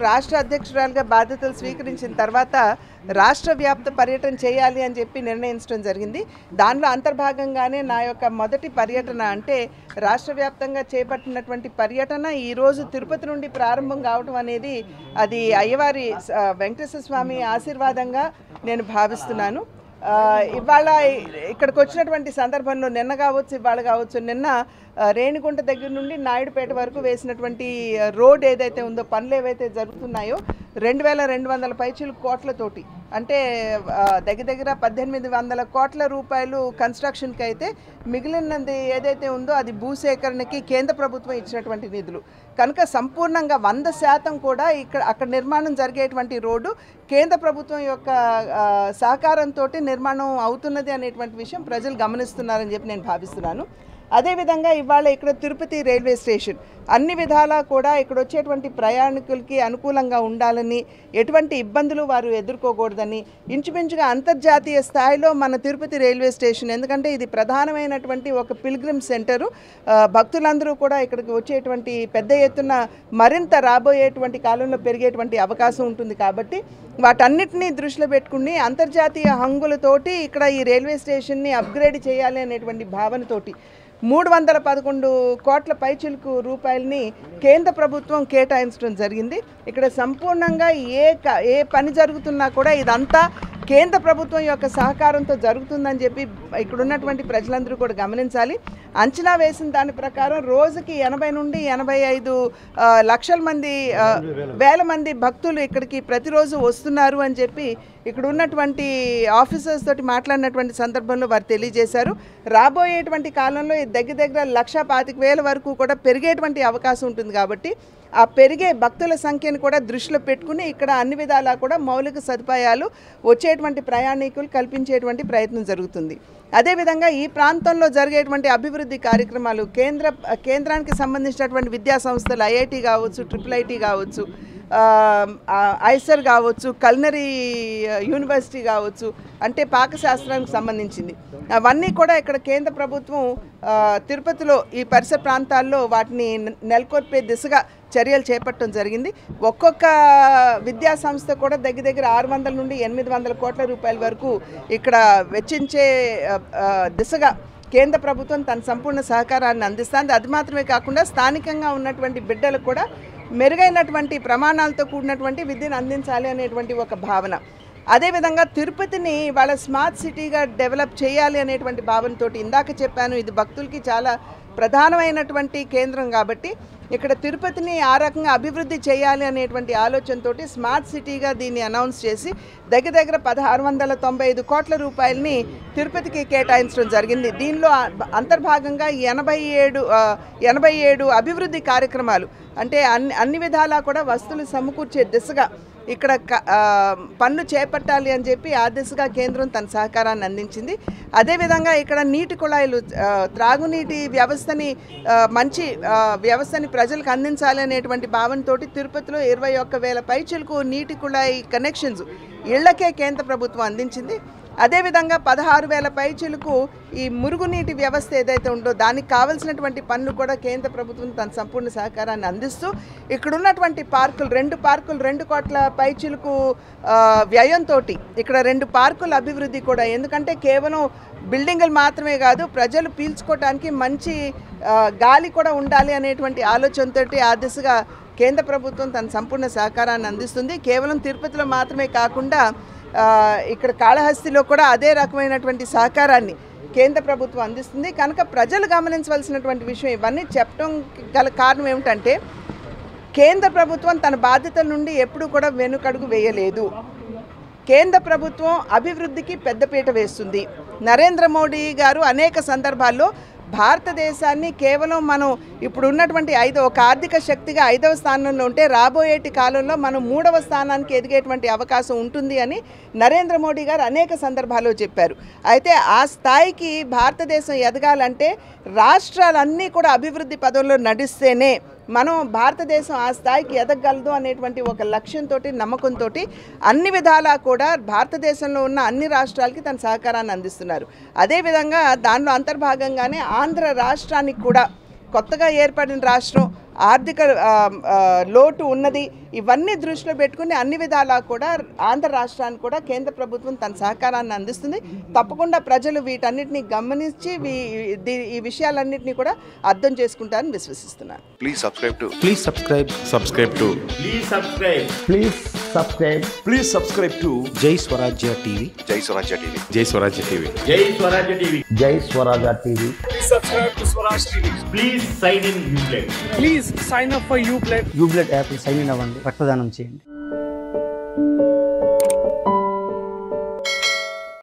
రాష్ట్ర అధ్యక్షురాలుగా బాధ్యతలు స్వీకరించిన తర్వాత రాష్ట్ర వ్యాప్త పర్యటన చేయాలి అని చెప్పి నిర్ణయించడం జరిగింది దానిలో అంతర్భాగంగానే నా యొక్క మొదటి పర్యటన అంటే రాష్ట్ర వ్యాప్తంగా చేపట్టినటువంటి పర్యటన ఈరోజు తిరుపతి నుండి ప్రారంభం కావడం అనేది అది అయ్యవారి ఆ, వెంకటేశ్వర స్వామి ఆశీర్వాదంగా నేను భావిస్తున్నాను ఆ, ఇవాళ ఇక్కడికి వచ్చినటువంటి సందర్భంలో నిన్న కావచ్చు ఇవాళ కావచ్చు నిన్న ఆ, రేణిగుంట దగ్గర నుండి నాయుడుపేట వరకు వేసినటువంటి ఆ, రోడ్ ఏదైతే ఉందో పనులు ఏవైతే జరుగుతున్నాయో రెండు వేల రెండు వందల పైచీలు కోట్లతోటి అంటే ఆ, దగ్గర దగ్గర పద్దెనిమిది వందల కోట్ల రూపాయలు కన్స్ట్రక్షన్కి అయితే మిగిలినది ఏదైతే ఉందో అది భూసేకరణకి కేంద్ర ప్రభుత్వం ఇచ్చినటువంటి నిధులు కనుక సంపూర్ణంగా వంద శాతం కూడా ఇక్కడ అక్కడ నిర్మాణం జరిగేటువంటి రోడ్డు కేంద్ర ప్రభుత్వం యొక్క ఆ, సహకారంతో నిర్మాణం అవుతున్నది అనేటువంటి విషయం ప్రజలు గమనిస్తున్నారని చెప్పి నేను భావిస్తున్నాను అదేవిధంగా ఇవాళ ఇక్కడ తిరుపతి రైల్వే స్టేషన్ అన్ని విధాలా కూడా ఇక్కడ వచ్చేటువంటి ప్రయాణికులకి అనుకూలంగా ఉండాలని ఎటువంటి ఇబ్బందులు వారు ఎదుర్కోకూడదని ఇంచుమించుగా అంతర్జాతీయ స్థాయిలో మన తిరుపతి రైల్వే స్టేషన్ ఎందుకంటే ఇది ప్రధానమైనటువంటి ఒక పిల్గ్రిమ్ సెంటరు ఆ, భక్తులందరూ కూడా ఇక్కడికి వచ్చేటువంటి పెద్ద ఎత్తున మరింత రాబోయేటువంటి కాలంలో పెరిగేటువంటి అవకాశం ఉంటుంది కాబట్టి వాటన్నిటినీ దృష్టిలో పెట్టుకుని అంతర్జాతీయ హంగులతోటి ఇక్కడ ఈ రైల్వే స్టేషన్ని అప్గ్రేడ్ చేయాలి అనేటువంటి భావనతోటి మూడు వందల పదకొండు కోట్ల పైచిలుకు రూపాయలని కేంద్ర ప్రభుత్వం కేటాయించడం జరిగింది ఇక్కడ సంపూర్ణంగా ఏ క- ఏ పని జరుగుతున్నా కూడా ఇదంతా కేంద్ర ప్రభుత్వం యొక్క సహకారంతో జరుగుతుందని చెప్పి ఇక్కడ ఉన్నటువంటి ప్రజలందరూ కూడా గమనించాలి అంచనా వేసిన దాని ప్రకారం రోజుకి ఎనభై నుండి ఎనభై ఐదు ఆ, లక్షల మంది ఆ, వేల మంది భక్తులు ఇక్కడికి ప్రతిరోజు వస్తున్నారు అని చెప్పి ఇక్కడ ఉన్నటువంటి ఆఫీసర్స్ తోటి మాట్లాడినటువంటి సందర్భంలో వారు తెలియజేశారు రాబోయేటువంటి కాలంలో ఇది దగ్గర దగ్గర లక్ష పాతిక వేల వరకు కూడా పెరిగేటువంటి అవకాశం ఉంటుంది కాబట్టి ఆ పెరిగే భక్తుల సంఖ్యను కూడా దృష్టిలో పెట్టుకుని ఇక్కడ అన్ని విధాలా కూడా మౌలిక సదుపాయాలు వచ్చేటువంటి ప్రయాణికులు కల్పించేటువంటి ప్రయత్నం జరుగుతుంది అదేవిధంగా ఈ ప్రాంతంలో జరిగేటువంటి అభివృద్ధి కార్యక్రమాలు కేంద్ర కేంద్రానికి సంబంధించినటువంటి విద్యా సంస్థలు ఐఐటి కావచ్చు ట్రిపుల్ ఐటీ కావచ్చు ఆ, ఆ, ఐసర్ కావచ్చు కల్నరీ యూనివర్సిటీ కావచ్చు అంటే పాకశాస్త్రానికి సంబంధించింది అవన్నీ కూడా ఇక్కడ కేంద్ర ప్రభుత్వం ఆ, తిరుపతిలో ఈ పరిసర ప్రాంతాల్లో వాటిని నె- నెలకొల్పే దిశగా చర్యలు చేపట్టడం జరిగింది ఒక్కొక్క విద్యా సంస్థ కూడా దగ్గర దగ్గర ఆరు వందల నుండి ఎనిమిది వందల కోట్ల రూపాయల వరకు ఇక్కడ వెచ్చించే ఆ, ఆ, దిశగా కేంద్ర ప్రభుత్వం తన సంపూర్ణ సహకారాన్ని అందిస్తుంది అది మాత్రమే కాకుండా స్థానికంగా ఉన్నటువంటి బిడ్డలకు కూడా మెరుగైనటువంటి ప్రమాణాలతో కూడినటువంటి విద్యను అందించాలి అనేటువంటి ఒక భావన అదేవిధంగా తిరుపతిని వాళ్ళ స్మార్ట్ సిటీగా డెవలప్ చేయాలి అనేటువంటి భావనతోటి ఇందాక చెప్పాను ఇది భక్తులకి చాలా ప్రధానమైనటువంటి కేంద్రం కాబట్టి ఇక్కడ తిరుపతిని ఆ రకంగా అభివృద్ధి చేయాలి అనేటువంటి ఆలోచనతోటి స్మార్ట్ సిటీగా దీన్ని అనౌన్స్ చేసి దగ్గర దగ్గర పదహారు వందల తొంభై ఐదు కోట్ల రూపాయలని తిరుపతికి కేటాయించడం జరిగింది దీనిలో ఆ- అంతర్భాగంగా ఎనభై ఏడు ఆ, ఎనభై ఏడు అభివృద్ధి కార్యక్రమాలు అంటే అన్ని అన్ని విధాలా కూడా వస్తువులు సమకూర్చే దిశగా ఇక్కడ క- ఆ, పనులు చేపట్టాలి అని చెప్పి ఆ దిశగా కేంద్రం తన సహకారాన్ని అందించింది అదేవిధంగా ఇక్కడ నీటి కుళాయిలు ఆ, త్రాగునీటి వ్యవస్థని ఆ, మంచి ఆ, వ్యవస్థని ప్రజలకు అందించాలి అనేటువంటి భావనతోటి తిరుపతిలో ఇరవై ఒక్క వేల పైచులకు నీటి కుళాయి కనెక్షన్స్ ఇళ్లకే కేంద్ర ప్రభుత్వం అందించింది అదేవిధంగా పదహారు వేల పైచులకు ఈ మురుగునీటి వ్యవస్థ ఏదైతే ఉందో దానికి కావలసినటువంటి పనులు కూడా కేంద్ర ప్రభుత్వం తన సంపూర్ణ సహకారాన్ని అందిస్తూ ఇక్కడ ఉన్నటువంటి పార్కులు రెండు పార్కులు రెండు కోట్ల పైచులకు వ్యయంతో ఇక్కడ రెండు పార్కుల అభివృద్ధి కూడా ఎందుకంటే కేవలం బిల్డింగులు మాత్రమే కాదు ప్రజలు పీల్చుకోవడానికి మంచి ఆ, గాలి కూడా ఉండాలి అనేటువంటి ఆలోచనతోటి ఆ దిశగా కేంద్ర ప్రభుత్వం తన సంపూర్ణ సహకారాన్ని అందిస్తుంది కేవలం తిరుపతిలో మాత్రమే కాకుండా ఆ, ఇక్కడ కాళహస్తిలో కూడా అదే రకమైనటువంటి సహకారాన్ని కేంద్ర ప్రభుత్వం అందిస్తుంది కనుక ప్రజలు గమనించవలసినటువంటి విషయం ఇవన్నీ చెప్పడం గల కారణం ఏమిటంటే కేంద్ర ప్రభుత్వం తన బాధ్యతల నుండి ఎప్పుడూ కూడా వెనుకడుగు వేయలేదు కేంద్ర ప్రభుత్వం అభివృద్ధికి పెద్దపీట వేస్తుంది నరేంద్ర మోడీ గారు అనేక సందర్భాల్లో భారతదేశాన్ని కేవలం మనం ఇప్పుడు ఉన్నటువంటి ఐదో ఒక ఆర్థిక శక్తిగా ఐదవ స్థానంలో ఉంటే రాబోయేటి కాలంలో మనం మూడవ స్థానానికి ఎదిగేటువంటి అవకాశం ఉంటుంది అని నరేంద్ర మోడీ గారు అనేక సందర్భాల్లో చెప్పారు అయితే ఆ స్థాయికి భారతదేశం ఎదగాలంటే రాష్ట్రాలన్నీ కూడా అభివృద్ధి పదంలో నడిస్తేనే మనం భారతదేశం ఆ స్థాయికి ఎదగలదు అనేటువంటి ఒక లక్ష్యంతో నమ్మకంతో అన్ని విధాలా కూడా భారతదేశంలో ఉన్న అన్ని రాష్ట్రాలకి తన సహకారాన్ని అందిస్తున్నారు అదేవిధంగా దానిలో అంతర్భాగంగానే ఆంధ్ర రాష్ట్రానికి కూడా కొత్తగా ఏర్పడిన రాష్ట్రం ఆర్థిక ఆ, ఆ, లోటు ఉన్నది ఇవన్నీ దృష్టిలో పెట్టుకుని అన్ని విధాలా కూడా ఆంధ్ర రాష్ట్రానికి కూడా కేంద్ర ప్రభుత్వం తన సహకారాన్ని అందిస్తుంది తప్పకుండా ప్రజలు వీటన్నిటిని గమనించి వీ- దీ- ఈ విషయాలన్నింటినీ కూడా అర్థం చేసుకుంటారని విశ్వసిస్తున్నాను Please subscribe to Please subscribe. Subscribe to Please subscribe. Please subscribe. Please subscribe to Jai Swarajya TV. Jai Swarajya TV. Jai Swarajya TV. Jai Swarajya TV. Jai Swaraja TV. Please sign in Uplay. Please sign up for Uplay. యూబ్లెట్ app sign in అవ్వండి రక్తదానం చేయండి